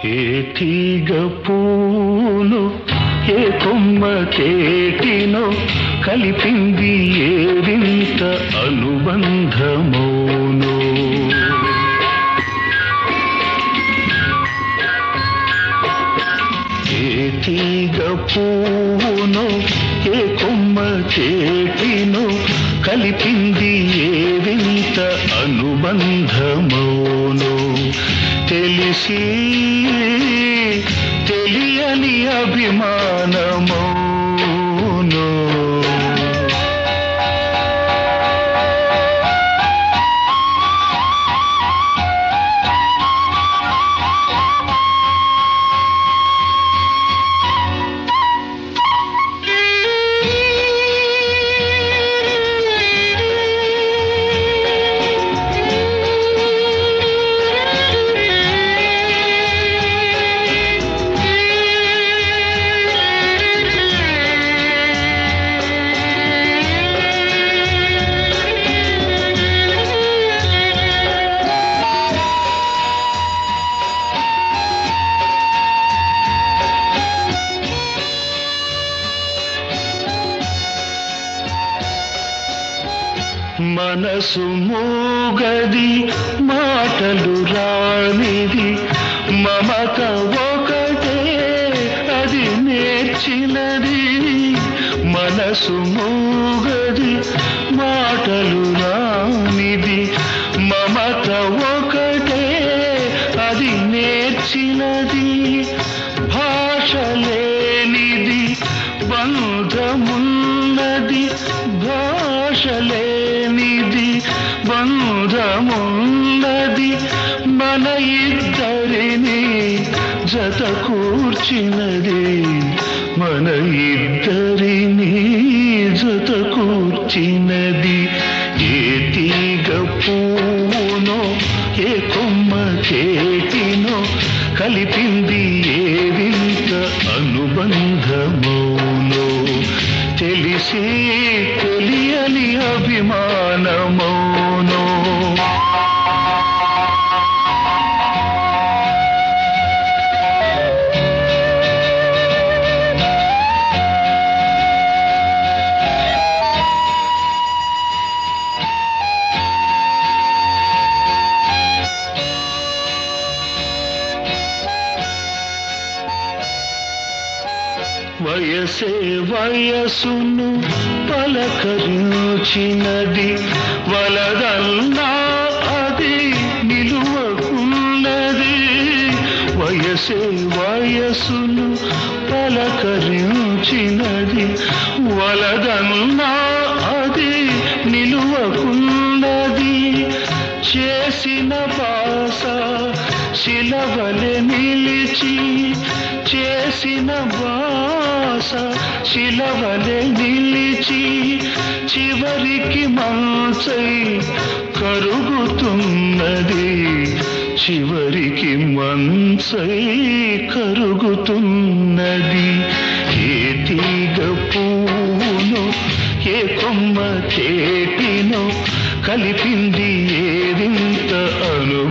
ఏ తీగ పూను ఏ కొమ్మ తేటినో కలిపింది ఏ వింత అనుబంధమోనో ఏ తీగ పూను ఏ కొమ్మ చేటిను కలిపింది ఏ వింత అనుబంధమోను తెలిసి తెలియని అభిమానమోను మనసు మూగది మాటలు రానిది మమత ఒకటే అది నేర్చినది మనసు మూగది మాటలు రానిది మమత ఒకటే అది నేర్చినది భాష లేనిది బంధమున్నది భాష లేనిది బంధమున్నది మన ఇద్దరిని జత కూర్చినది మన ఇద్దరిని జత కూర్చినది ఏ తీగ పూనో ఏ కొమ్మ చేటినో కలిపింది ఏ వింత అనుబంధమోనో తెలిసి తెలియని అభిమానమోనో వయసే వయసును పలకరించినది వలదల్లా అది నిలువకున్నది వయసే వయసును పలకరించినది వలదల్లా అది నిలువకున్నది చేసిన బాస శిలవలె నిలిచి చేసిన బాస శిలవలె నిలిచి చివరికి మంచై కరుగుతున్నది చివరికి మంచై కరుగుతున్నది ఏ తీగ పూను ఏ కొమ్మ చేటినో కలిపింది ఏ వింత అను